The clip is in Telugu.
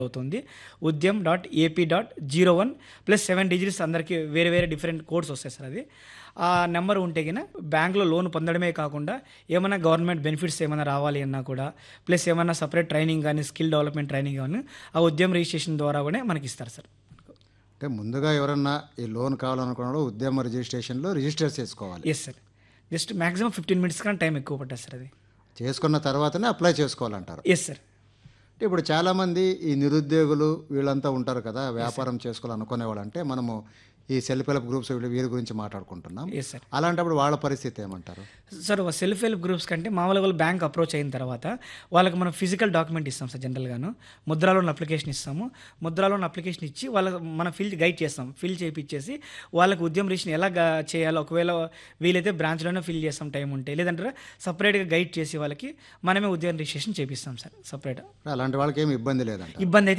అవుతుంది Udyam dot AP dot zero one plus seven digits అందరికీ వేరే వేరే డిఫరెంట్ కోడ్స్ వస్తాయి సార్ అది ఆ నెంబర్ ఉంటే కినా బ్యాంక్లో లోన్ పొందడమే కాకుండా ఏమైనా గవర్నమెంట్ బెనిఫిట్స్ ఏమైనా రావాలి అన్నా కూడా ప్లస్ ఏమైనా సపరేట్ ట్రైనింగ్ కానీ స్కిల్ డెవలప్మెంట్ ట్రైనింగ్ కానీ ఆ ఉద్యమ్ రిజిస్ట్రేషన్ ద్వారా కూడా మనకి ఇస్తారు సార్ అంటే ముందుగా ఎవరన్నా ఈ లోన్ కావాలనుకున్నాడో ఉద్యమ రిజిస్ట్రేషన్లో రిజిస్టర్ చేసుకోవాలి yes sir just maximum fifteen minutes కన్నా టైం ఎక్కువ పట్టదు సార్ అది చేసుకున్న తర్వాతనే అప్లై చేసుకోవాలంటారు ఎస్ సార్ అంటే ఇప్పుడు చాలామంది ఈ నిరుద్యోగులు వీళ్ళంతా ఉంటారు కదా వ్యాపారం చేసుకోవాలనుకునే వాళ్ళు అంటే మనము ఈ సెల్ఫ్ హెల్ప్ గ్రూప్స్ వీళ్ళ వీరి గురించి మాట్లాడుకుంటున్నాం ఎస్ సార్ అలాంటప్పుడు వాళ్ళ పరిస్థితి ఏమంటారు సార్ ఒక సెల్ఫ్ హెల్ప్ గ్రూప్స్ కంటే మామూలుగా వాళ్ళు బ్యాంక్ అప్రోచ్ అయిన తర్వాత వాళ్ళకి మనం ఫిజికల్ డాక్యుమెంట్ ఇస్తాం సార్ జనరల్గాను ముద్రా లోన్ అప్లికేషన్ ఇస్తాము ముద్రా లోన్ అప్లికేషన్ ఇచ్చి వాళ్ళకి మనం ఫిల్ గైడ్ చేస్తాం ఫిల్ చేయించేసి వాళ్ళకి ఉద్యమ రిజిస్ట్రేషన్ ఎలా గా- చేయాలో ఒకవేళ వీలైతే బ్రాంచ్లోనే ఫిల్ చేస్తాం టైం ఉంటే లేదంటే సపరేట్గా గైడ్ చేసి వాళ్ళకి మనమే ఉద్యమ రిజిస్ట్రేషన్ చేపిస్తాం సార్ సపరేట్ అలాంటి వాళ్ళకి ఏమి ఇబ్బంది లేదంట ఇబ్బంది అయితే